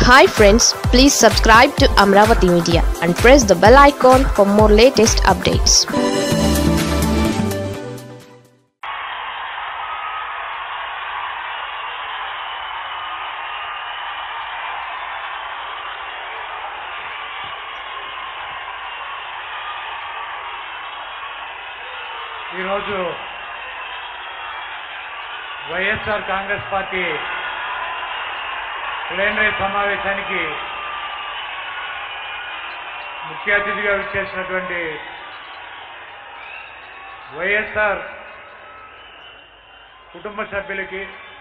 hi friends please subscribe to Amaravati media and press the bell icon for more latest updates ఈరోజు Y S R Congress party plenary సమావేశానికి ముఖ్య అతిథిగా విచ్చేసినటువంటి వైఎస్ఆర్ కుటుంబ సభ్యులకి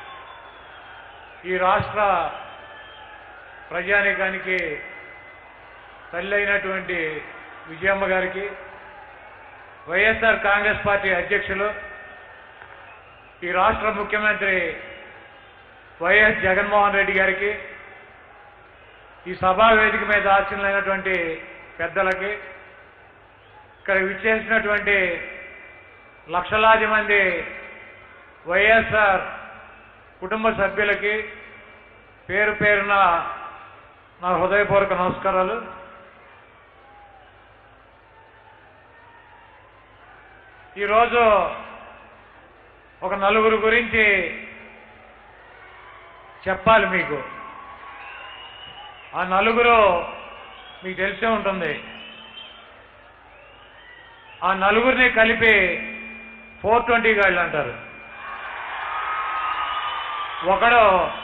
ఈ రాష్ట్ర ప్రజానీకానికి తల్లి అయినటువంటి విజయమ్మ గారికి వైఎస్ఆర్ కాంగ్రెస్ పార్టీ అధ్యక్షులు ఈ రాష్ట్ర ముఖ్యమంత్రి వైఎస్ జగన్మోహన్ రెడ్డి గారికి ఈ సభా వేదిక మీద ఆశీనులైనటువంటి పెద్దలకి ఇక్కడ విచ్చేసినటువంటి లక్షలాది మంది వైఎస్ఆర్ కుటుంబ సభ్యులకి పేరు పేరున నా హృదయపూర్వక నమస్కారాలు ఈరోజు ఒక నలుగురు గురించి చెప్పాలి మీకు ఆ నలుగురు మీకు తెలిసే ఉంటుంది ఆ నలుగురిని కలిపి ఫోర్ ట్వంటీ గాళ్ళు అంటారు ఒకడు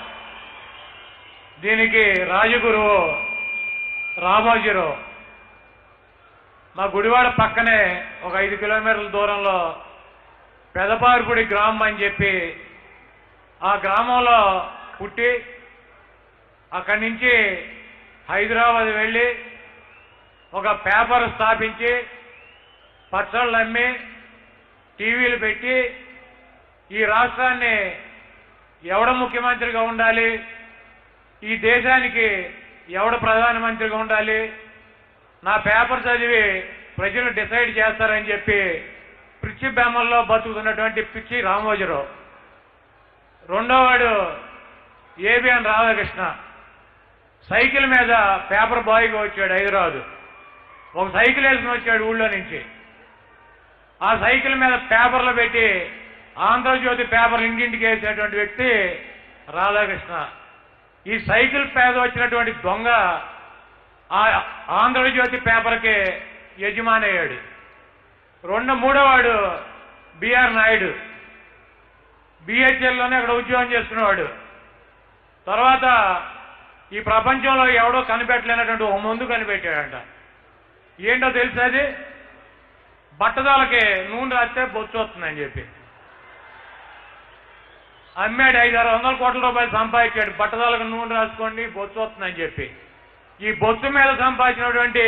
దీనికి రాజగురువు రామోజీరావు మా గుడివాడ పక్కనే ఒక ఐదు కిలోమీటర్ల దూరంలో పెదపారుపుడి గ్రామం అని చెప్పి ఆ గ్రామంలో పుట్టి అక్కడి నుంచి హైదరాబాద్ వెళ్ళి ఒక పేపర్ స్థాపించి పచ్చళ్ళు అమ్మి టీవీలు పెట్టి ఈ రాష్ట్రాన్ని ఎవడ ముఖ్యమంత్రిగా ఉండాలి ఈ దేశానికి ఎవడ ప్రధానమంత్రిగా ఉండాలి నా పేపర్ చదివి ప్రజలు డిసైడ్ చేస్తారని చెప్పి పిచ్చి బెమ్మల్లో బతుకుతున్నటువంటి పిచ్చి రామోజీరావు రెండోవాడు ఏబిఎన్ రాధాకృష్ణ సైకిల్ మీద పేపర్ బాయ్గా వచ్చాడు హైదరాబాద్ ఒక సైకిల్ వేసుకుని వచ్చాడు ఊళ్ళో నుంచి ఆ సైకిల్ మీద పేపర్లు పెట్టి ఆంధ్రజ్యోతి పేపర్ ఇంటింటికి వేసేటువంటి వ్యక్తి రాధాకృష్ణ ఈ సైకిల్ పేద వచ్చినటువంటి దొంగ ఆ ఆంధ్రజ్యోతి పేపర్కి యజమాని అయ్యాడు రెండు మూడోవాడు బిఆర్ నాయుడు బిహెచ్ఎల్లోనే అక్కడ ఉద్యోగం చేసుకునేవాడు తర్వాత ఈ ప్రపంచంలో ఎవడో కనిపెట్టలేనటువంటి ఒక ముందు కనిపెట్టాడంట ఏంటో తెలుసా అది బట్టదాలకి నూనె రాస్తే బొచ్చు వస్తుందని చెప్పి అమ్మాడు ఐదు ఆరు వందల కోట్ల రూపాయలు సంపాదించాడు బట్టదాలకు నూనె రాసుకోండి బొచ్చు వస్తుందని చెప్పి ఈ బొత్తు మీద సంపాదించినటువంటి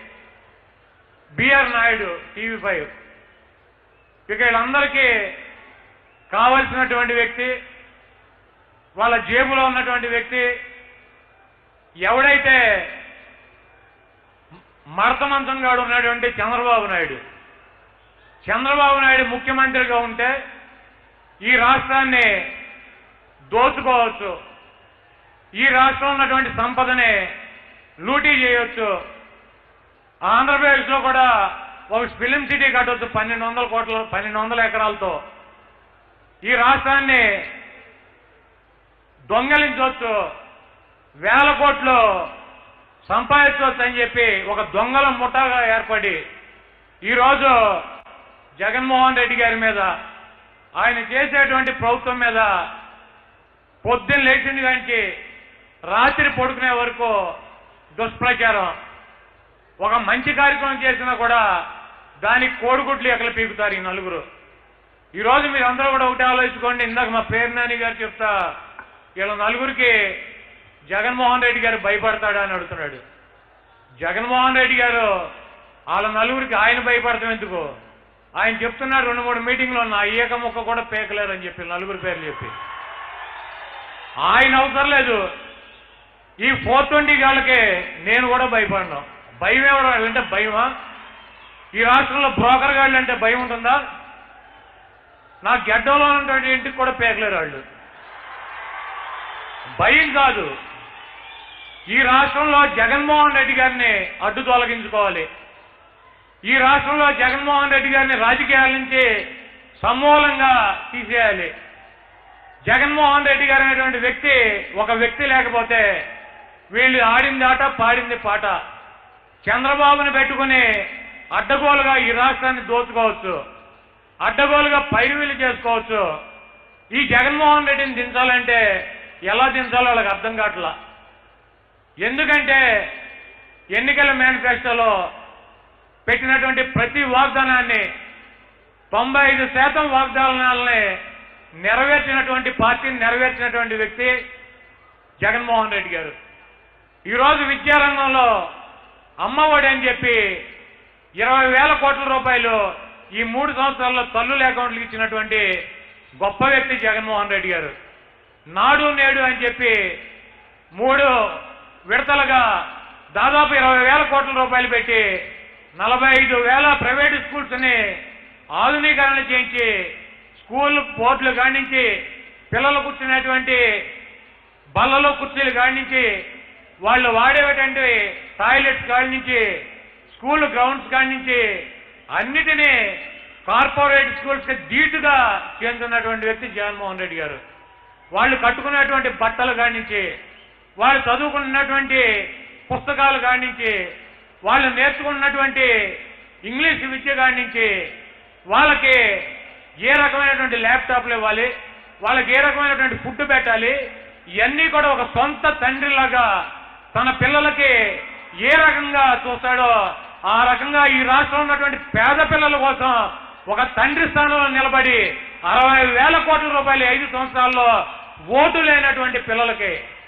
బిఆర్ నాయుడు టీవీ ఫైవ్ ఇక వీళ్ళందరికీ కావలసినటువంటి వ్యక్తి వాళ్ళ జేబులో ఉన్నటువంటి వ్యక్తి ఎవడైతే మడతమంతంగా ఉన్నటువంటి చంద్రబాబు నాయుడు చంద్రబాబు నాయుడు ముఖ్యమంత్రిగా ఉంటే ఈ రాష్ట్రాన్ని దోచుకోవచ్చు ఈ రాష్ట్రంలో ఉన్నటువంటి సంపదని లూటీ చేయొచ్చు ఆంధ్రప్రదేశ్లో కూడా ఒక ఫిలిం సిటీ కట్టవచ్చు పన్నెండు వందల కోట్ల పన్నెండు వందల ఎకరాలతో ఈ రాష్ట్రాన్ని దొంగలించవచ్చు వేల కోట్లు సంపాదించవచ్చు అని చెప్పి ఒక దొంగల ముఠాగా ఏర్పడి ఈరోజు జగన్మోహన్ రెడ్డి గారి మీద ఆయన చేసేటువంటి ప్రభుత్వం మీద పొద్దున్న లేచింది కానీ రాత్రి పడుకునే వరకు దుష్ప్రచారం ఒక మంచి కార్యక్రమం చేసినా కూడా దానికి కోడిగుడ్లు ఎక్కడ పీకుతారు ఈ నలుగురు ఈరోజు మీరు అందరూ కూడా ఒకటి ఆలోచించుకోండి ఇందాక మా పేరునాని గారు చెప్తా వీళ్ళ నలుగురికి జగన్మోహన్ రెడ్డి గారు భయపడతాడా అని అడుగుతున్నాడు జగన్మోహన్ రెడ్డి గారు వాళ్ళ నలుగురికి ఆయన భయపడతాం ఎందుకు ఆయన చెప్తున్నాడు రెండు మూడు మీటింగ్లో నా ఈయక ముక్క కూడా పేకలేరు అని చెప్పి నలుగురు పేర్లు చెప్పి ఆయన అవసరం లేదు ఈ ఫోర్ ట్వంటీ గాళ్ళకి నేను కూడా భయపడను భయం ఎవరు అంటే భయమా ఈ రాష్ట్రంలో బ్రోకర్ గాళ్ళు అంటే భయం ఉంటుందా నా గడ్డంలో ఉన్నటువంటి ఇంటికి కూడా పేకలేరు వాళ్ళు భయం కాదు ఈ రాష్ట్రంలో జగన్మోహన్ రెడ్డి గారిని అడ్డు తొలగించుకోవాలి ఈ రాష్ట్రంలో జగన్మోహన్ రెడ్డి గారిని రాజకీయాల నుంచి సమూలంగా తీసేయాలి జగన్మోహన్ రెడ్డి గారు అనేటువంటి వ్యక్తి ఒక వ్యక్తి లేకపోతే వీళ్ళు ఆడింది ఆట పాడింది పాట చంద్రబాబుని పెట్టుకుని అడ్డగోలుగా ఈ రాష్ట్రాన్ని దోచుకోవచ్చు అడ్డగోలుగా పైరువీలు చేసుకోవచ్చు ఈ జగన్మోహన్ రెడ్డిని దించాలంటే ఎలా దించాలో వాళ్ళకి అర్థం కావట్లా ఎందుకంటే ఎన్నికల మేనిఫెస్టోలో పెట్టినటువంటి ప్రతి వాగ్దానాన్ని తొంభై ఐదు శాతం వాగ్దానాలని నెరవేర్చినటువంటి పార్టీని నెరవేర్చినటువంటి వ్యక్తి జగన్మోహన్ రెడ్డి గారు ఈరోజు విద్యారంగంలో అమ్మఒడి అని చెప్పి ఇరవై వేల కోట్ల రూపాయలు ఈ మూడు సంవత్సరాల్లో తల్లుల అకౌంట్లకు ఇచ్చినటువంటి గొప్ప వ్యక్తి జగన్మోహన్ రెడ్డి గారు నాడు నేడు అని చెప్పి మూడు విడతలుగా దాదాపు ఇరవై వేల కోట్ల రూపాయలు పెట్టి నలభై ఐదు వేల ప్రైవేటు స్కూల్స్ ని ఆధునీకరణ చేయించి స్కూల్ బోర్డులు కానించి పిల్లలు కూర్చునేటువంటి బల్లలో కుర్చీలు కానించి వాళ్ళు వాడేటువంటి టాయిలెట్స్ కానించి స్కూల్ గ్రౌండ్స్ కానించి అన్నిటినీ కార్పొరేట్ స్కూల్స్ కి ధీటుగా చెందుతున్నటువంటి వ్యక్తి జగన్మోహన్ రెడ్డి గారు వాళ్ళు కట్టుకున్నటువంటి బట్టలు కానించి వాళ్ళు చదువుకున్నటువంటి పుస్తకాలు కానించి వాళ్ళు నేర్చుకున్నటువంటి ఇంగ్లీష్ విద్య కానించి వాళ్ళకి ఏ రకమైనటువంటి ల్యాప్టాప్లు ఇవ్వాలి వాళ్ళకి ఏ రకమైనటువంటి ఫుడ్ పెట్టాలి ఇవన్నీ కూడా ఒక సొంత తండ్రిలాగా తన పిల్లలకి ఏ రకంగా చూస్తాడో ఆ రకంగా ఈ రాష్ట్రంలో ఉన్నటువంటి పేద పిల్లల కోసం ఒక తండ్రి స్థానంలో నిలబడి అరవై వేల కోట్ల రూపాయలు ఐదు సంవత్సరాల్లో ఓటు లేనటువంటి పిల్లలకి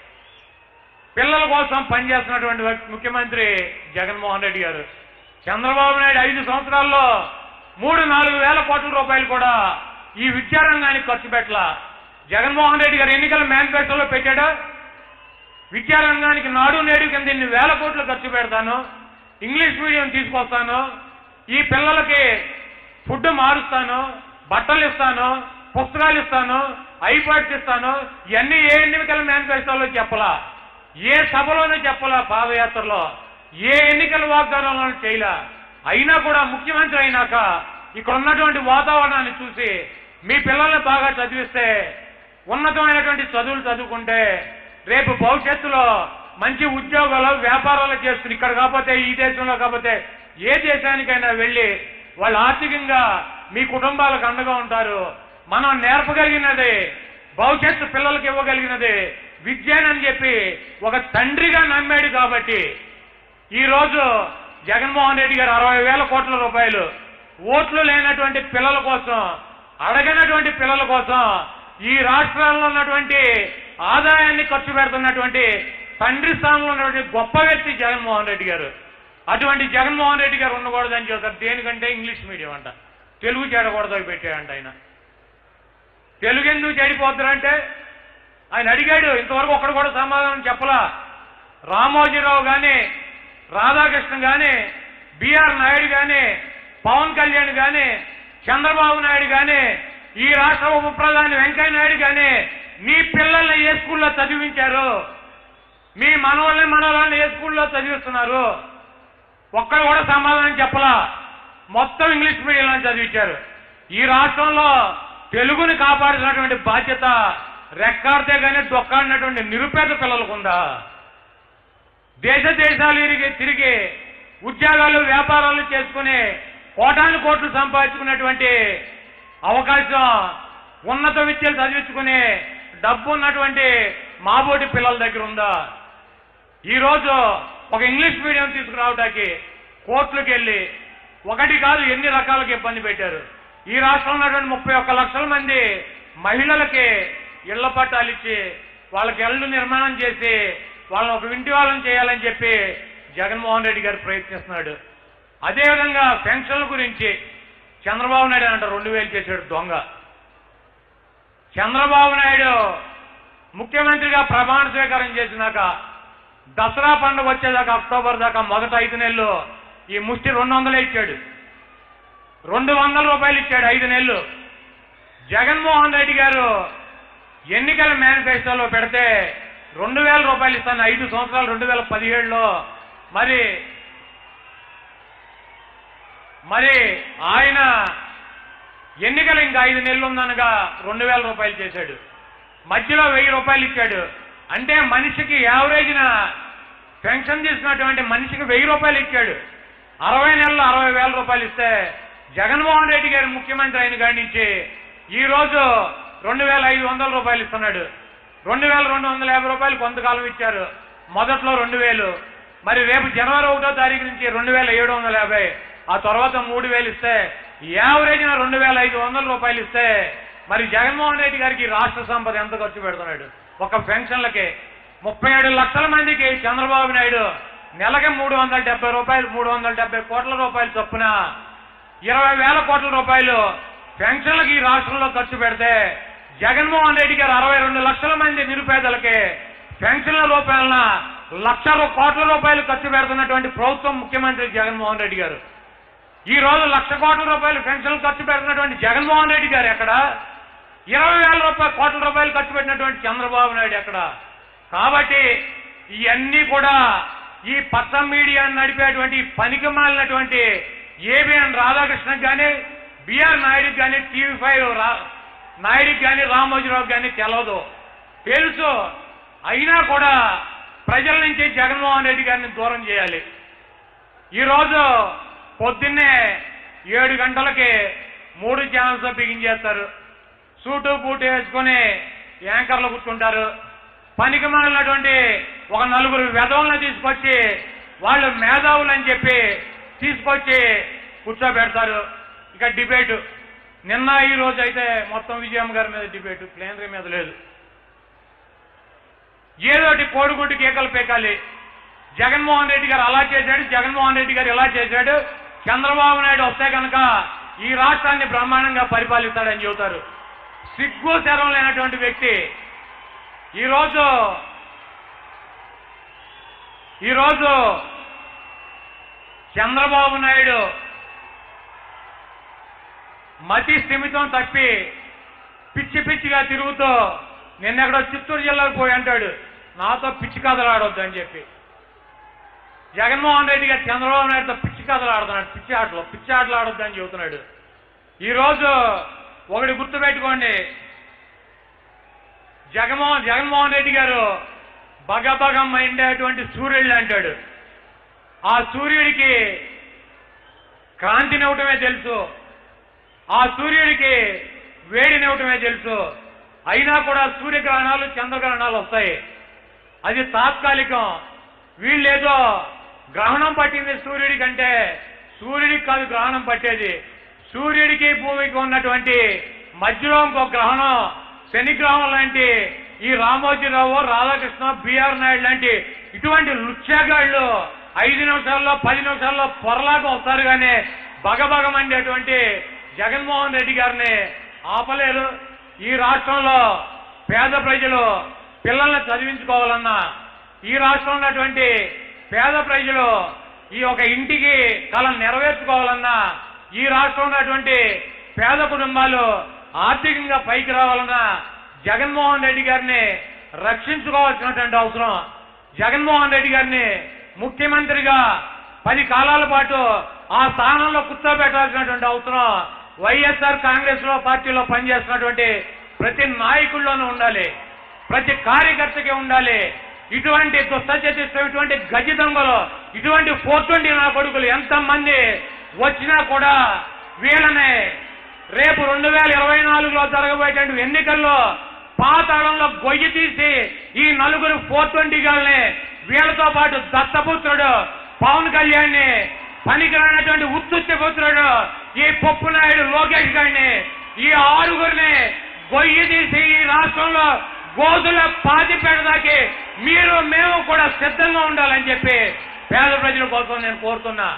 పిల్లల కోసం పనిచేస్తున్నటువంటి వ్యక్తి- ముఖ్యమంత్రి జగన్మోహన్ రెడ్డి గారు చంద్రబాబు నాయుడు ఐదు సంవత్సరాల్లో మూడు నాలుగు వేల కోట్ల రూపాయలు కూడా ఈ విద్యారంగానికి ఖర్చు పెట్టలా జగన్మోహన్ రెడ్డి గారు ఎన్నికల మేనిఫెస్టోలో పెట్టాడా విద్యారంగానికి నాడు నేడు కింద ఇన్ని వేల కోట్లు ఖర్చు పెడతాను ఇంగ్లీష్ మీడియం తీసుకొస్తాను ఈ పిల్లలకి ఫుడ్ మారుస్తాను బట్టలు ఇస్తాను పుస్తకాలు ఇస్తాను ఐపాడ్స్ ఇస్తాను ఇవన్నీ ఏ ఎన్నికల మేనిఫెస్టోలో చెప్పలా ఏ సభలోనూ చెప్పలా పాదయాత్రలో ఏ ఎన్నికల వాగ్దానంలోనూ చేయలా అయినా కూడా ముఖ్యమంత్రి అయినాక ఇక్కడ ఉన్నటువంటి వాతావరణాన్ని చూసి మీ పిల్లల్ని బాగా చదివిస్తే ఉన్నతమైనటువంటి చదువులు చదువుకుంటే రేపు భవిష్యత్తులో మంచి ఉద్యోగాలు వ్యాపారాలు చేసుకుని ఇక్కడ కాకపోతే ఈ దేశంలో కాకపోతే ఏ దేశానికైనా వెళ్ళి వాళ్ళు ఆర్థికంగా మీ కుటుంబాలకు అండగా ఉంటారు మనం నేర్పగలిగినది భవిష్యత్తు పిల్లలకు ఇవ్వగలిగినది విద్యనని చెప్పి ఒక తండ్రిగా నమ్మాడు కాబట్టి ఈ రోజు జగన్మోహన్ రెడ్డి గారు అరవై వేల కోట్ల రూపాయలు ఓట్లు లేనటువంటి పిల్లల కోసం అడగనటువంటి పిల్లల కోసం ఈ రాష్ట్రాల్లో ఉన్నటువంటి ఆదాయాన్ని ఖర్చు పెడుతున్నటువంటి తండ్రి స్థానంలో ఉన్నటువంటి గొప్ప వ్యక్తి జగన్మోహన్ రెడ్డి గారు అటువంటి జగన్మోహన్ రెడ్డి గారు ఉండకూడదని చెబుతారు దేనికంటే ఇంగ్లీష్ మీడియం అంట తెలుగు చెడకూడదు పెట్టాడంట ఆయన తెలుగు ఎందుకు చెడిపోతారంటే ఆయన అడిగాడు ఇంతవరకు ఒక్కడు కూడా సమాధానం చెప్పలా రామోజీరావు గాని రాధాకృష్ణ గాని బిఆర్ నాయుడు గాని పవన్ కళ్యాణ్ గాని చంద్రబాబు నాయుడు గాని ఈ రాష్ట్ర ఉప ప్రధాని వెంకయ్య నాయుడు గాని మీ పిల్లల్ని ఏ స్కూల్లో చదివించారు మీ మనవల్ని మనవల్ని ఏ స్కూల్లో చదివిస్తున్నారు ఒక్కడు కూడా సమాధానం చెప్పలా మొత్తం ఇంగ్లీష్ మీడియంలో చదివించారు ఈ రాష్ట్రంలో తెలుగుని కాపాడుతున్నటువంటి బాధ్యత రెక్కాడితే గానీ డొక్కాడినటువంటి నిరుపేద పిల్లలకు ఉందా దేశ దేశాలు తిరిగి తిరిగి ఉద్యోగాలు వ్యాపారాలు చేసుకుని కోటాను కోట్లు సంపాదించుకున్నటువంటి అవకాశం ఉన్నత విద్యలు చదివించుకునే డబ్బు ఉన్నటువంటి మాబోటి పిల్లల దగ్గర ఉందా ఈ రోజు ఒక ఇంగ్లీష్ మీడియం తీసుకురావడానికి కోర్టులకు వెళ్ళి ఒకటి కాదు ఎన్ని రకాలుగా ఇబ్బంది పెట్టారు ఈ రాష్ట్రంలో ఉన్నటువంటి ముప్పై ఒక్క లక్షల మంది మహిళలకి ఇళ్ల పట్టాలు ఇచ్చి వాళ్ళకి ఇళ్ళు నిర్మాణం చేసి వాళ్ళని ఒక ఇంటి వాళ్ళని చేయాలని చెప్పి జగన్మోహన్ రెడ్డి గారు ప్రయత్నిస్తున్నాడు అదేవిధంగా పెన్షన్ల గురించి చంద్రబాబు నాయుడు అంట రెండు వేలు చేశాడు దొంగ చంద్రబాబు నాయుడు ముఖ్యమంత్రిగా ప్రమాణ స్వీకారం చేసినాక దసరా పండుగ వచ్చేదాకా అక్టోబర్ దాకా మొదట ఐదు నెలలు ఈ ముష్టి రెండు వందలే ఇచ్చాడు రెండు వందల రూపాయలు ఇచ్చాడు ఐదు నెలలు జగన్మోహన్ రెడ్డి గారు ఎన్నికల మేనిఫెస్టోలో పెడితే రెండు వేల రూపాయలు ఇస్తాను ఐదు సంవత్సరాలు రెండు వేల పదిహేడులో మరి మరి ఆయన ఎన్నికలు ఇంకా ఐదు నెలలు ఉందనగా రెండు వేల రూపాయలు చేశాడు మధ్యలో వెయ్యి రూపాయలు ఇచ్చాడు అంటే మనిషికి యావరేజ్న పెన్షన్ తీసుకున్నటువంటి మనిషికి వెయ్యి రూపాయలు ఇచ్చాడు అరవై నెలలు అరవై వేల రూపాయలు ఇస్తే జగన్మోహన్ రెడ్డి గారు ముఖ్యమంత్రి అయిన కాడి నుంచి ఈ రోజు రెండు వేల ఐదు వందల రూపాయలు ఇస్తున్నాడు రెండు వేల రెండు వందల యాభై రూపాయలు కొంతకాలం ఇచ్చారు మొదట్లో రెండు వేలు మరి రేపు జనవరి ఒకటో తారీఖు నుంచి రెండు వేల ఏడు వందల యాభై ఆ తర్వాత మూడు వేలు ఇస్తే యావరేజ్న రెండు వేల ఐదు వందల రూపాయలు ఇస్తే మరి జగన్మోహన్ రెడ్డి గారికి రాష్ట్ర సంపద ఎంత ఖర్చు పెడుతున్నాడు ఒక పెన్షన్లకి ముప్పై ఏడు లక్షల మందికి చంద్రబాబు నాయుడు నెలకి మూడు వందల డెబ్బై రూపాయలు మూడు వందల డెబ్బై కోట్ల రూపాయలు చొప్పున ఇరవై వేల కోట్ల రూపాయలు పెన్షన్లకి ఈ రాష్ట్రంలో ఖర్చు పెడితే జగన్మోహన్ రెడ్డి గారు అరవై రెండు లక్షల మంది నిరుపేదలకి పెన్షన్ల రూపాయలన లక్ష రూ- కోట్ల రూపాయలు ఖర్చు పెడుతున్నటువంటి ప్రభుత్వం ముఖ్యమంత్రి జగన్మోహన్ రెడ్డి గారు ఈ రోజు లక్ష కోట్ల రూపాయలు పెన్షన్లు ఖర్చు పెడుతున్నటువంటి జగన్మోహన్ రెడ్డి గారు ఎక్కడ ఇరవై వేల రూపాయల కోట్ల రూపాయలు ఖర్చు పెట్టినటువంటి చంద్రబాబు నాయుడు ఎక్కడ కాబట్టి ఇవన్నీ కూడా ఈ పచ్చ మీడియా నడిపేటువంటి పనికి మాలినటువంటి ఏబిఎన్ రాధాకృష్ణకి కానీ బిఆర్ నాయుడుకి కానీ టీవీ ఫైవ్ రా నాయుడికి కానీ రామోజీరావుకి కానీ తెలవదు తెలుసు అయినా కూడా ప్రజల నుంచి జగన్మోహన్ రెడ్డి గారిని దూరం చేయాలి ఈరోజు పొద్దున్నే ఏడు గంటలకి మూడు ఛానల్స్ బిగించేస్తారు సూటు బూటు వేసుకొని యాంకర్లు కూర్చుంటారు పనికి మాలినటువంటి ఒక నలుగురు వెధవులను తీసుకొచ్చి వాళ్ళు మేధావులు అని చెప్పి తీసుకొచ్చి కూర్చోబెడతారు ఇక డిబేట్ నిన్న ఈ రోజు అయితే మొత్తం విజయమ్మ గారి మీద డిబేట్ ప్లేనరీ మీద లేదు ఏదోటి కోడిగుడ్డు కేకలు పేకాలి జగన్మోహన్ రెడ్డి గారు అలా చేశాడు జగన్మోహన్ రెడ్డి గారు ఇలా చేశాడు చంద్రబాబు నాయుడు వస్తే కనుక ఈ రాష్ట్రాన్ని బ్రహ్మాండంగా పరిపాలిస్తాడని చెబుతారు సిగ్గు శరం లేనటువంటి వ్యక్తి ఈరోజు ఈరోజు చంద్రబాబు నాయుడు మతి స్థిమితం తప్పి పిచ్చి పిచ్చిగా తిరుగుతూ నిన్నెక్కడో చిత్తూరు జిల్లాకు పోయి అంటాడు నాతో పిచ్చి కథలు ఆడొద్దు అని చెప్పి జగన్మోహన్ రెడ్డి గారు చంద్రబాబు నాయుడుతో పిచ్చి కథలు ఆడుతున్నాడు పిచ్చి ఆటలు పిచ్చి ఆటలు ఆడొద్దు అని చెబుతున్నాడు ఈరోజు ఒకటి గుర్తుపెట్టుకోండి జగన్మోహన్ జగన్మోహన్ రెడ్డి గారు బగబగం ఉండేటువంటి సూర్యుడు అంటాడు ఆ సూర్యుడికి కాంతినివ్వటమే తెలుసు ఆ సూర్యుడికి వేడినివ్వటమే తెలుసు అయినా కూడా సూర్యగ్రహణాలు చంద్రగ్రహణాలు వస్తాయి అది తాత్కాలికం వీళ్ళేదో గ్రహణం పట్టింది సూర్యుడి కంటే సూర్యుడికి కాదు గ్రహణం పట్టేది సూర్యుడికి భూమికి ఉన్నటువంటి మధ్యలో ఇంకో గ్రహణం శనిగ్రహం లాంటి ఈ రామోజీరావు రాధాకృష్ణ బిఆర్ నాయుడు లాంటి ఇటువంటి లుచ్చాగాళ్ళు ఐదు నిమిషాల్లో పది నిమిషాల్లో పొరలాగా వస్తారు కానీ బగబగమండేటువంటి జగన్మోహన్ రెడ్డి గారిని ఆపలేరు ఈ రాష్ట్రంలో పేద ప్రజలు పిల్లల్ని చదివించుకోవాలన్నా ఈ రాష్ట్రంలో ఉన్నటువంటి పేద ప్రజలు ఈ ఒక ఇంటికి కళ నెరవేర్చుకోవాలన్నా ఈ రాష్ట్రంలో ఉన్నటువంటి పేద కుటుంబాలు ఆర్థికంగా పైకి రావాలన్నా జగన్మోహన్ రెడ్డి గారిని రక్షించుకోవాల్సినటువంటి అవసరం జగన్మోహన్ రెడ్డి గారిని ముఖ్యమంత్రిగా పది కాలాల పాటు ఆ స్థానంలో కూర్చోబెట్టాల్సినటువంటి అవసరం వైఎస్ఆర్ కాంగ్రెస్ లో పార్టీలో పనిచేస్తున్నటువంటి ప్రతి నాయకుల్లోనూ ఉండాలి ప్రతి కార్యకర్తకి ఉండాలి ఇటువంటి దుస్తచతిష్టం ఇటువంటి గజి దొంగలు ఇటువంటి ఫోర్ ట్వంటీ నా కొడుకులు ఎంతమంది వచ్చినా కూడా వీళ్ళని రేపు రెండు వేల ఇరవై నాలుగులో జరగబోయేటువంటి ఎన్నికల్లో పాతాళంలో గొయ్యి తీసి ఈ నలుగురు ఫోర్ ట్వంటీ గాల్ని వీళ్ళతో పాటు దత్తపుత్రుడు పవన్ కళ్యాణ్ ని పనికిరానటువంటి ఉత్తుత్తి పుత్రుడు ఈ పప్పు నాయుడు లోకేష్ గారిని ఈ ఆరుగురిని గొయ్యి తీసి ఈ రాష్ట్రంలో గోధుల పాతి పెడదాకి మీరు మేము కూడా సిద్ధంగా ఉండాలని చెప్పి పేద ప్రజల కోసం నేను కోరుతున్నా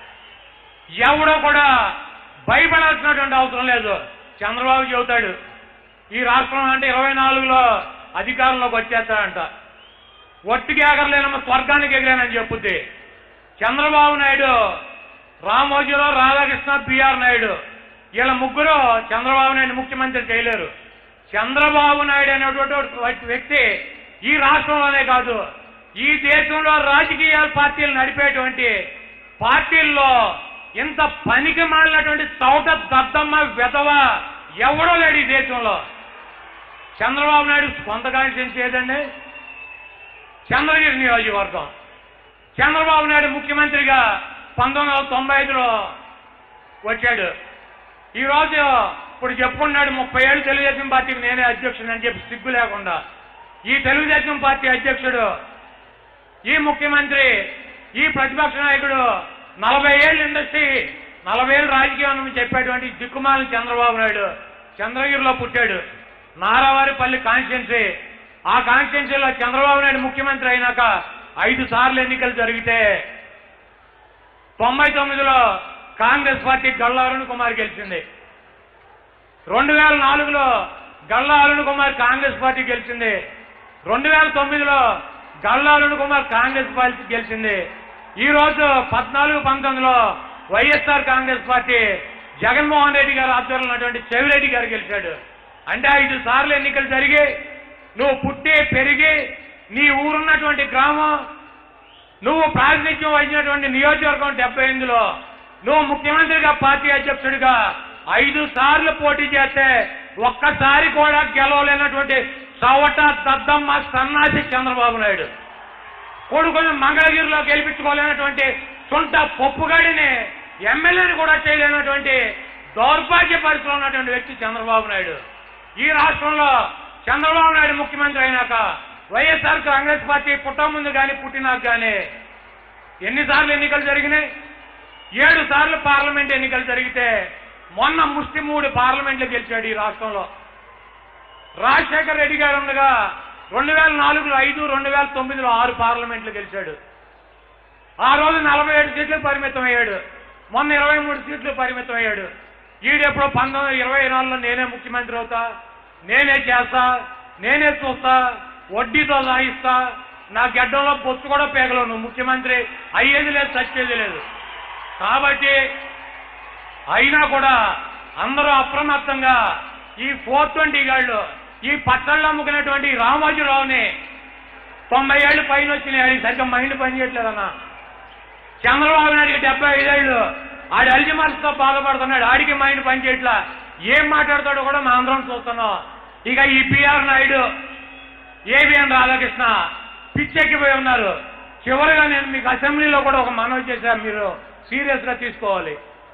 ఎవడో కూడా భయపడాల్సినటువంటి అవసరం లేదు చంద్రబాబు చెబుతాడు ఈ రాష్ట్రం అంటే ఇరవై నాలుగులో అధికారంలోకి వచ్చేస్తాడంట ఒట్టికి ఎగరలేనమ్మ స్వర్గానికి ఎగిరానని చెప్పుద్ది చంద్రబాబు నాయుడు రామోజీరావు రాధాకృష్ణ బిఆర్ నాయుడు వీళ్ళ ముగ్గురు చంద్రబాబు నాయుడు ముఖ్యమంత్రి చేయలేరు చంద్రబాబు నాయుడు అనేటువంటి వ్యక్తి ఈ రాష్ట్రంలోనే కాదు ఈ దేశంలో రాజకీయ పార్టీలు నడిపేటువంటి పార్టీల్లో ఇంత పనికి మాలినటువంటి చౌట దద్దమ్మ వెధవ ఎవడో లేడు ఈ దేశంలో చంద్రబాబు నాయుడు సొంత కాన్స్టిట్యూన్సీ ఏదండి చంద్రగిరి నియోజకవర్గం చంద్రబాబు నాయుడు ముఖ్యమంత్రిగా పంతొమ్మిది వందల తొంభై ఐదులో వచ్చాడు ఈ రోజు ఇప్పుడు చెప్పుకున్నాడు ముప్పై ఏళ్ళు తెలుగుదేశం పార్టీకి నేనే అధ్యక్షుడు అని చెప్పి సిగ్గు లేకుండా ఈ తెలుగుదేశం పార్టీ అధ్యక్షుడు ఈ ముఖ్యమంత్రి ఈ ప్రతిపక్ష నాయకుడు నలభై ఏళ్ళు ఇండస్ట్రీ నలభై ఏళ్ళు రాజకీయం అని చెప్పేటువంటి దిక్కుమాలిన చంద్రబాబు నాయుడు చంద్రగిరిలో పుట్టాడు నారావారిపల్లి కాన్స్టిట్యున్సీ ఆ కాన్స్టిట్యున్సీలో చంద్రబాబు నాయుడు ముఖ్యమంత్రి అయినాక ఐదు సార్లు ఎన్నికలు జరిగితే తొంభై తొమ్మిదిలో కాంగ్రెస్ పార్టీ గల్లా అరుణ్ కుమార్ గెలిచింది రెండు వేల నాలుగులో గల్లా అరుణ్ కుమార్ కాంగ్రెస్ పార్టీ గెలిచింది రెండు వేల తొమ్మిదిలో గల్లా అరుణ్ కుమార్ కాంగ్రెస్ పార్టీ గెలిచింది ఈ రోజు పద్నాలుగు పంతొమ్మిదిలో వైఎస్ఆర్ కాంగ్రెస్ పార్టీ జగన్మోహన్ రెడ్డి గారు ఆధ్వర్యంలో ఉన్నటువంటి చెవిరెడ్డి గారు గెలిచాడు అంటే ఐదు సార్లు ఎన్నికలు జరిగి నువ్వు పుట్టి పెరిగి నీ ఊరున్నటువంటి గ్రామం నువ్వు ప్రాతినిధ్యం వహించినటువంటి నియోజకవర్గం డెబ్బై ఎనిమిదిలో నువ్వు ముఖ్యమంత్రిగా పార్టీ అధ్యక్షుడిగా ఐదు సార్లు పోటీ చేస్తే ఒక్కసారి కూడా గెలవలేనటువంటి చవట దద్దమ్మ సన్నాసి చంద్రబాబు నాయుడు కొడుకుని మంగళగిరిలో గెలిపించుకోలేనటువంటి సొంత పప్పుగాడిని ఎమ్మెల్యేని కూడా చేయలేనటువంటి దౌర్భాగ్య పరిస్థితిలో ఉన్నటువంటి వ్యక్తి చంద్రబాబు నాయుడు ఈ రాష్ట్రంలో చంద్రబాబు నాయుడు ముఖ్యమంత్రి అయినాక వైఎస్ఆర్ కాంగ్రెస్ పార్టీ పుట్ట ముందు కానీ పుట్టినాక కానీ ఎన్నిసార్లు ఎన్నికలు జరిగినాయి ఏడు సార్లు పార్లమెంట్ ఎన్నికలు జరిగితే మొన్న ముస్లిం మూడు పార్లమెంట్లు గెలిచాడు ఈ రాష్ట్రంలో రాజశేఖర రెడ్డి గారు ఉండగా రెండు వేల నాలుగులో ఐదు రెండు వేల తొమ్మిదిలో ఆరు పార్లమెంట్లు గెలిచాడు ఆ రోజు నలభై ఏడు సీట్లు పరిమితం అయ్యాడు మొన్న ఇరవై మూడు సీట్లు పరిమితం అయ్యాడు ఈడెప్పుడో పంతొమ్మిది ఇరవై నాలుగులో నేనే ముఖ్యమంత్రి అవుతా నేనే చేస్తా నేనే చూస్తా వడ్డీతో సాగిస్తా నా గడ్డంలో బొత్తు కూడా పేగలవు నువ్వు ముఖ్యమంత్రి అయ్యేది లేదు చచ్చేది లేదు కాబట్టి అయినా కూడా అందరూ అప్రమత్తంగా ఈ ఫోర్ ట్వంటీ గాళ్ళు ఈ పచ్చళ్ళు అమ్ముకునేటువంటి ఈ రామోజీరావుని తొంభై ఏళ్ళు పైన వచ్చినాయి ఆడికి సరిగ్గా మైండ్ పనిచేయట్లేదన్నా చంద్రబాబు నాయుడికి డెబ్బై ఐదేళ్ళు ఆడి అల్జిమర్స్ తో బాధపడుతున్నాడు ఆడికి మైండ్ పనిచేయట్లా ఏం మాట్లాడతాడో కూడా మా అందరం చూస్తున్నాం ఇక ఈ పిఆర్ నాయుడు ఏబిఎన్ రాధాకృష్ణ పిచ్చెక్కిపోయి ఉన్నారు చివరిగా నేను మీకు అసెంబ్లీలో కూడా ఒక మనవి చేశాను మీరు సీరియస్ గా తీసుకోవాలి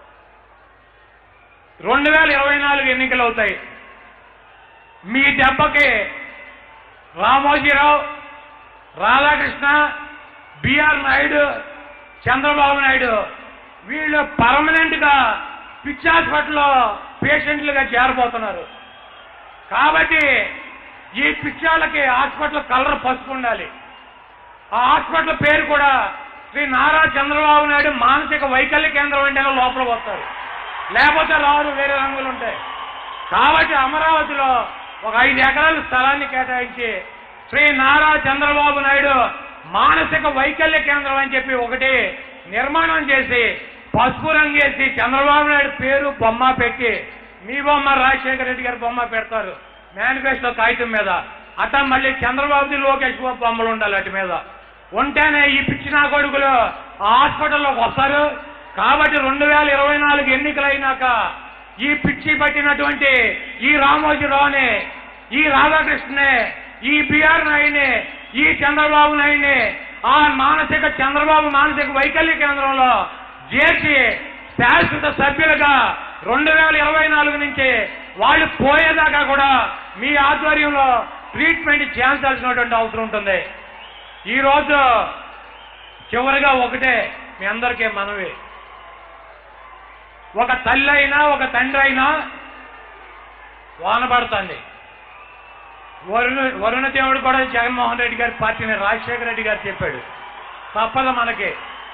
రెండు వేల ఇరవై నాలుగు ఎన్నికలు అవుతాయి మీ దెబ్బకి రామోజీరావు రాధాకృష్ణ బిఆర్ నాయుడు చంద్రబాబు నాయుడు వీళ్ళు పర్మనెంట్ గా పిచ్చి హాస్పిటల్లో పేషెంట్లుగా చేరబోతున్నారు కాబట్టి ఈ పిచ్చాలకి హాస్పిటల్ కలర్ పసుపు ఉండాలి ఆ హాస్పిటల్ పేరు కూడా శ్రీ నారా చంద్రబాబు నాయుడు మానసిక వైకల్య కేంద్రం అంటే లోపల వస్తారు లేకపోతే రారు వేరే రంగులు ఉంటాయి కాబట్టి అమరావతిలో ఒక ఐదు ఎకరాల స్థలాన్ని కేటాయించి శ్రీ నారా చంద్రబాబు నాయుడు మానసిక వైకల్య కేంద్రం అని చెప్పి ఒకటి నిర్మాణం చేసి పసుపు రంగేసి చంద్రబాబు నాయుడు పేరు బొమ్మ పెట్టి మీ బొమ్మ రాజశేఖర రెడ్డి గారి బొమ్మ పెడతారు మేనిఫెస్టో కాగితం మీద అట్లా మళ్ళీ చంద్రబాబుది లోకేష్ బాబు బొమ్మలు ఉండాలి అటు మీద ఉంటేనే ఈ పిచ్చిన కొడుకులు ఆ హాస్పిటల్లోకి వస్తారు కాబట్టి రెండు వేల ఇరవై నాలుగు ఎన్నికలైనాక ఈ పిచ్చి పట్టినటువంటి ఈ రామోజీరావుని ఈ రాధాకృష్ణనే ఈ బిఆర్ నాయుడిని ఈ చంద్రబాబు నాయుడిని ఆ మానసిక చంద్రబాబు మానసిక వైకల్య కేంద్రంలో చేర్చి శాశ్వత సభ్యులుగా రెండు వేల ఇరవై నాలుగు నుంచి వాళ్ళు పోయేదాకా కూడా మీ ఆధ్వర్యంలో ట్రీట్మెంట్ చేయించాల్సినటువంటి అవసరం ఉంటుంది ఈ రోజు చివరిగా ఒకటే మీ అందరికీ మనవి ఒక తల్లి అయినా ఒక తండ్రి అయినా వాన పడుతుంది వరుణ వరుణ దేవుడు కూడా జగన్మోహన్ రెడ్డి గారి పార్టీని రాజశేఖర రెడ్డి గారు చెప్పాడు తప్పదు మనకి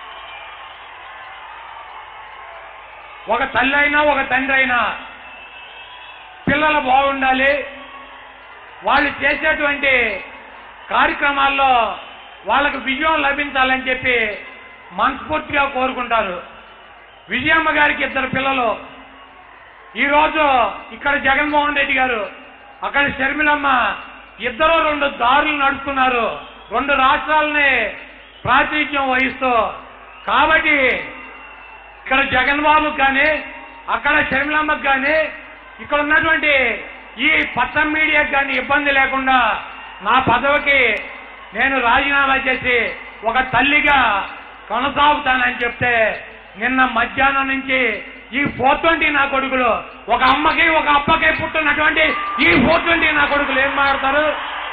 ఒక తల్లి అయినా ఒక తండ్రి అయినా పిల్లలు బాగుండాలి వాళ్ళు చేసేటువంటి కార్యక్రమాల్లో వాళ్ళకు విజయం లభించాలని చెప్పి మనస్ఫూర్తిగా కోరుకుంటారు విజయమ్మ గారికి ఇద్దరు పిల్లలు ఈరోజు ఇక్కడ జగన్మోహన్ రెడ్డి గారు అక్కడ షర్మిలమ్మ ఇద్దరు రెండు దారులు నడుస్తున్నారు రెండు రాష్ట్రాలని ప్రాతినిధ్యం వహిస్తూ కాబట్టి ఇక్కడ జగన్ బాబుకి కానీ అక్కడ షర్మిలమ్మకి కానీ ఇక్కడ ఉన్నటువంటి ఈ పచ్చం మీడియాకి కానీ ఇబ్బంది లేకుండా నా పదవికి నేను రాజీనామా చేసి ఒక తల్లిగా కొనసాగుతానని చెప్తే నిన్న మధ్యాహ్నం నుంచి ఈ ఫోర్ ట్వంటీ నా కొడుకులు ఒక అమ్మకి ఒక అప్పకి పుట్టినటువంటి ఈ ఫోర్ ట్వంటీ నా కొడుకులు ఏం మాట్లాడతారు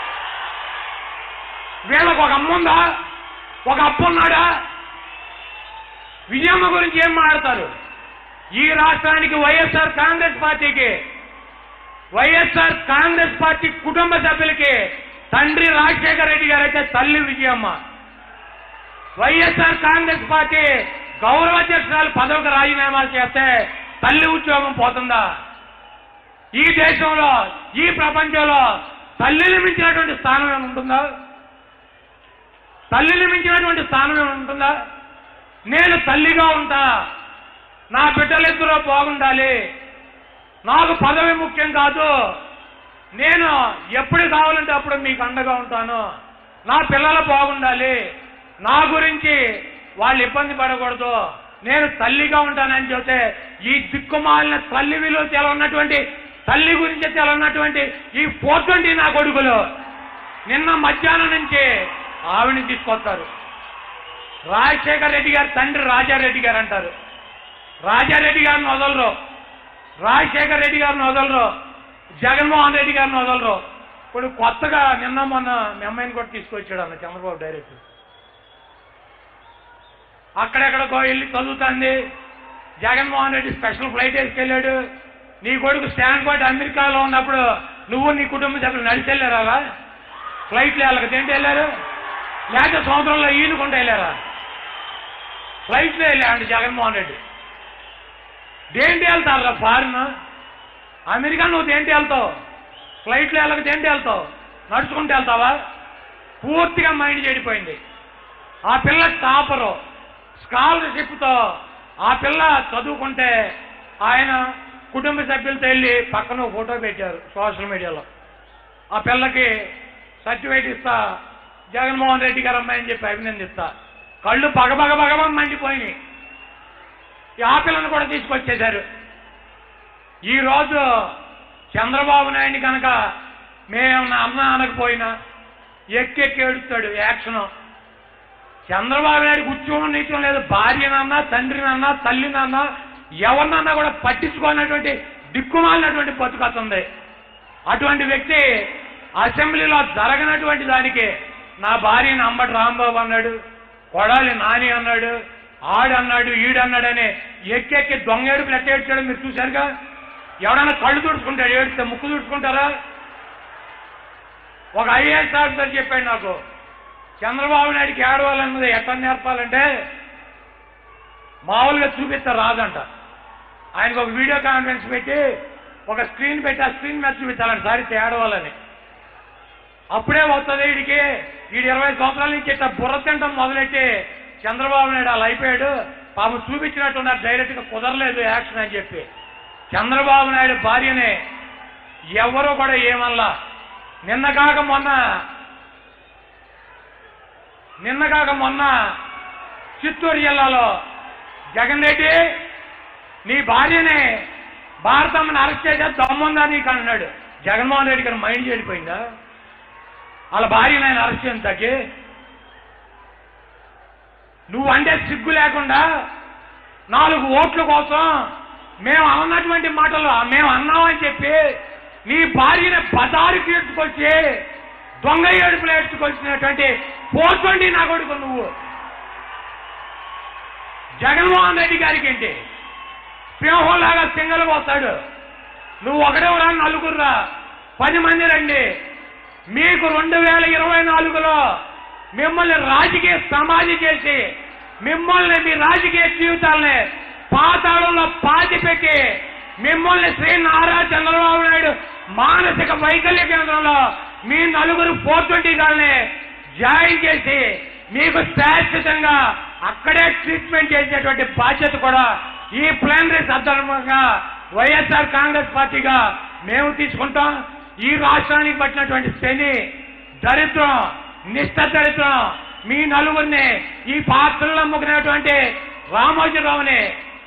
వీళ్ళకు ఒక అమ్మ ఉందా ఒక అప్పు ఉన్నాడా విజయమ్మ గురించి ఏం మాట్లాడతారు ఈ రాష్ట్రానికి వైఎస్ఆర్ కాంగ్రెస్ పార్టీకి వైఎస్ఆర్ కాంగ్రెస్ పార్టీ కుటుంబ సభ్యులకి తండ్రి రాజశేఖర రెడ్డి గారు అయితే తల్లి విజయమ్మ వైఎస్ఆర్ కాంగ్రెస్ పార్టీ గౌరవ అధ్యక్షురాలు పదవికి రాజీనామాలు చేస్తే తల్లి ఉద్యోగం పోతుందా ఈ దేశంలో ఈ ప్రపంచంలో తల్లిని మించినటువంటి స్థానం ఏమైనా ఉంటుందా తల్లిని మించినటువంటి స్థానం ఏమైనా ఉంటుందా నేను తల్లిగా ఉంటా నా బిడ్డలిద్దరూ బాగుండాలి నాకు పదవి ముఖ్యం కాదు నేను ఎప్పుడు కావాలంటే అప్పుడు మీకు అండగా ఉంటాను నా పిల్లలు బాగుండాలి నా గురించి వాళ్ళు ఇబ్బంది పడకూడదు నేను తల్లిగా ఉంటానని చెబితే ఈ దిక్కుమాలిన తల్లి విలువ తెలవన్నటువంటి తల్లి గురించి తెలవన్నటువంటి ఈ ఫోర్ ట్వంటీ నా కొడుకులు నిన్న మధ్యాహ్నం నుంచి ఆవిడని తీసుకొస్తారు రాజశేఖర్ రెడ్డి గారు తండ్రి రాజారెడ్డి గారు అంటారు రాజారెడ్డి గారిని వదలరు రాజశేఖర్ రెడ్డి గారిని వదలరు జగన్మోహన్ రెడ్డి గారిని వదలరు ఇప్పుడు కొత్తగా నిన్న మొన్న మీ అమ్మాయిని కూడా తీసుకొచ్చాడు అన్న చంద్రబాబు డైరెక్టర్ అక్కడెక్కడికో వెళ్ళి చదువుతుంది జగన్మోహన్ రెడ్డి స్పెషల్ ఫ్లైట్ వేసుకెళ్ళాడు నీ కొడుకు స్టాన్ఫర్డ్ అమెరికాలో ఉన్నప్పుడు నువ్వు నీ కుటుంబ సభ్యులు నడిచి వెళ్ళారా ఫ్లైట్లో వెళ్ళక ఏంటి వెళ్ళారు లేకపోతే సంవత్సరంలో ఈనుకుంటూ వెళ్ళారా ఫ్లైట్లో వెళ్ళాడు జగన్మోహన్ రెడ్డి దేంటి వెళ్తారా ఫారిన్ అమెరికా నువ్వు దేంటి వెళ్తావు ఫ్లైట్లో వెళ్ళక దేంటి వెళ్తావు నడుచుకుంటూ వెళ్తావా పూర్తిగా మైండ్ చెడిపోయింది ఆ పిల్ల టాపరు స్కాలర్షిప్తో ఆ పిల్ల చదువుకుంటే ఆయన కుటుంబ సభ్యులతో వెళ్ళి పక్కన ఓ ఫోటో పెట్టారు సోషల్ మీడియాలో ఆ పిల్లకి సర్టిఫికేట్ ఇస్తా జగన్మోహన్ రెడ్డి గారు అమ్మాయి అని చెప్పి అభినందిస్తా కళ్ళు పగబగ పగబగ మండిపోయినాయి ఈ ఆ పిల్లను కూడా తీసుకొచ్చేశారు ఈ రోజు చంద్రబాబు నాయుడిని కనుక మేమన్నా అన్న అనకపోయినా ఎక్కెక్కి ఏడుస్తాడు యాక్షన్ చంద్రబాబు నాయుడు కూర్చోని నీచం లేదు భార్యనన్నా తండ్రినన్నా తల్లినన్నా ఎవరినన్నా కూడా పట్టించుకోనటువంటి దిక్కుమాలినటువంటి బతుకతుంది అటువంటి వ్యక్తి అసెంబ్లీలో జరగనటువంటి దానికి నా భార్యని అంబటి రాంబాబు అన్నాడు కొడాలి నాని అన్నాడు ఆడన్నాడు ఈడన్నాడని ఎక్కెక్కి దొంగ ఏడుపులు ఎట్ట ఏడ్చాడో మీరు చూశారుగా ఎవడన్నా కళ్ళు తుడుచుకుంటాడు ఏడిస్తే ముక్కు తుడుచుకుంటారా ఒక ఐఏఎస్ ఆఫీసర్ చెప్పాడు నాకు చంద్రబాబు నాయుడికి ఏడవాలన్నది ఎట్లా నేర్పాలంటే మామూలుగా చూపిస్తే రాదంట ఆయనకు ఒక వీడియో కాన్ఫరెన్స్ పెట్టి ఒక స్క్రీన్ పెట్టి ఆ స్క్రీన్ మీద చూపించాలంట సారి ఏడవాలని అప్పుడే వస్తుంది వీడికి వీడు ఇరవై సంవత్సరాల నుంచి ఇట్లా బుర్ర తింటం మొదలెట్టి చంద్రబాబు నాయుడు అలా అయిపోయాడు పాపం చూపించినట్టున్నారు డైరెక్ట్ గా కుదరలేదు యాక్షన్ అని చెప్పి చంద్రబాబు నాయుడు భార్యనే ఎవరు కూడా ఏమల్లా నిన్న కాక మొన్న నిన్న కాక మొన్న చిత్తూరు జిల్లాలో జగన్ రెడ్డి నీ భార్యనే భారతమ్మని అరెస్ట్ చేసే దమ్ముందా నీకు అన్నాడు జగన్మోహన్ రెడ్డి గారు మైండ్ చెడిపోయిందా వాళ్ళ భార్యను ఆయన అరెస్ట్ చేయడానికి నువ్వు అంటే సిగ్గు లేకుండా నాలుగు ఓట్ల కోసం మేము అన్నటువంటి మాటలు మేము అన్నామని చెప్పి నీ భార్యని బజారుకి ఎత్తుకొచ్చి దొంగ ఏడుపులు ఎత్తుకొచ్చినటువంటి పోతుంది నా కొడుకు నువ్వు జగన్మోహన్ రెడ్డి గారికి ఏంటి సింహంలాగా సింగల్ పోతాడు నువ్వు ఒకడే రా నలుగురురా పది మంది రండి మీకు రెండు వేల ఇరవై నాలుగులో మిమ్మల్ని రాజకీయ సమాధి చేసి మిమ్మల్ని మీ రాజకీయ జీవితాల్ని పాతాళంలో పాతి పెట్టి మిమ్మల్ని శ్రీ నారా చంద్రబాబు నాయుడు మానసిక వైకల్య కేంద్రంలో మీ నలుగురు ఫోర్ ట్వంటీ గాల్ని జాయిన్ చేసి మీకు శాశ్వతంగా అక్కడే ట్రీట్మెంట్ చేసేటువంటి బాధ్యత కూడా ఈ ప్లానరీ సందర్భంగా వైఎస్ఆర్ కాంగ్రెస్ పార్టీగా మేము తీసుకుంటాం ఈ రాష్ట్రానికి పట్టినటువంటి శని దరిద్రం నిష్ఠ దరిద్రం మీ నలుగురిని ఈ పాత్రలు అమ్ముకునేటువంటి రామోజీరావుని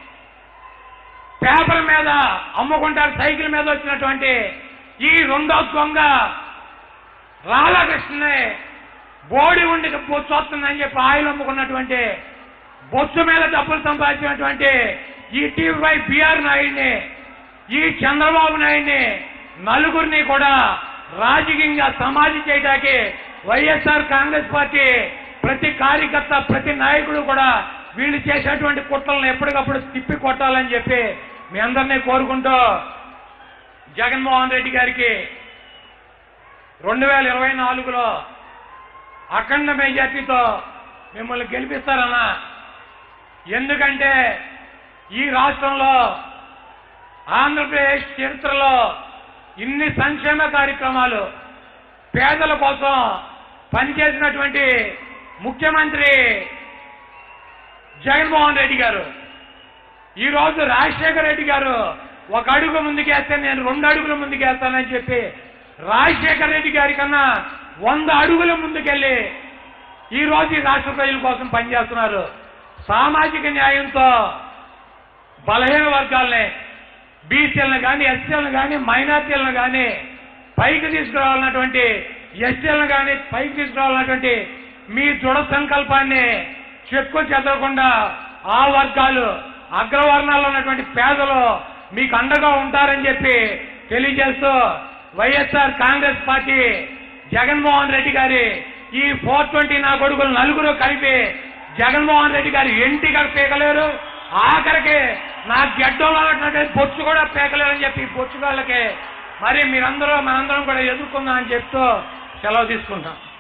పేపర్ మీద అమ్ముకుంటారు సైకిల్ మీద వచ్చినటువంటి ఈ రెండో దొంగ రాధాకృష్ణని బోడి ఉండి బొచ్చు వస్తుందని చెప్పి ఆయిల్ అమ్ముకున్నటువంటి బొచ్చు మీద డబ్బులు సంపాదించినటువంటి ఈ టీవీపై బిఆర్ నాయుడిని ఈ చంద్రబాబు నాయుడిని నలుగురిని కూడా రాజకీయంగా సమాధి చేయడానికి వైఎస్ఆర్ కాంగ్రెస్ పార్టీ ప్రతి కార్యకర్త ప్రతి నాయకుడు కూడా వీళ్ళు చేసేటువంటి కుట్రలను ఎప్పటికప్పుడు తిప్పి కొట్టాలని చెప్పి మీ అందరినీ కోరుకుంటూ జగన్మోహన్ రెడ్డి గారికి రెండు వేల ఇరవై నాలుగులో అఖండ మెజార్టీతో మిమ్మల్ని గెలిపిస్తారన్నా ఎందుకంటే ఈ రాష్ట్రంలో ఆంధ్రప్రదేశ్ చరిత్రలో ఇన్ని సంక్షేమ కార్యక్రమాలు పేదల కోసం పనిచేసినటువంటి ముఖ్యమంత్రి జగన్మోహన్ రెడ్డి గారు ఈ రోజు రాజశేఖర రెడ్డి గారు ఒక అడుగు ముందుకేస్తే నేను రెండు అడుగుల ముందుకేస్తానని చెప్పి రాజశేఖర రెడ్డి గారి కన్నా వంద అడుగుల ముందుకెళ్ళి ఈ రోజు ఈ రాష్ట్ర ప్రజల కోసం పనిచేస్తున్నారు సామాజిక న్యాయంతో బలహీన వర్గాల్ని బీసీలను కానీ ఎస్సీలను కానీ మైనార్టీలను కానీ పైకి తీసుకురావాలన్నటువంటి ఎస్సీలను కానీ పైకి తీసుకురావాలన్నటువంటి మీ దృఢ సంకల్పాన్ని చెక్కు చెదరకుండా ఆ వర్గాలు అగ్రవర్ణాల్లో ఉన్నటువంటి పేదలు మీకు అండగా ఉంటారని చెప్పి తెలియజేస్తూ వైఎస్ఆర్ కాంగ్రెస్ పార్టీ జగన్మోహన్ రెడ్డి గారి ఈ ఫోర్ ట్వంటీ నా కొడుకులు నలుగురు కలిపి జగన్మోహన్ రెడ్డి గారి ఎంటి గారు పీకలేరు ఆఖరికి నా గడ్డంలో ఉన్నటువంటి బొచ్చు కూడా పీకలేరని చెప్పి ఈ బొచ్చుగాళ్ళకి మరి మీరందరూ మనందరం కూడా ఎదుర్కొందాం అని చెప్తూ సెలవు తీసుకుంటాం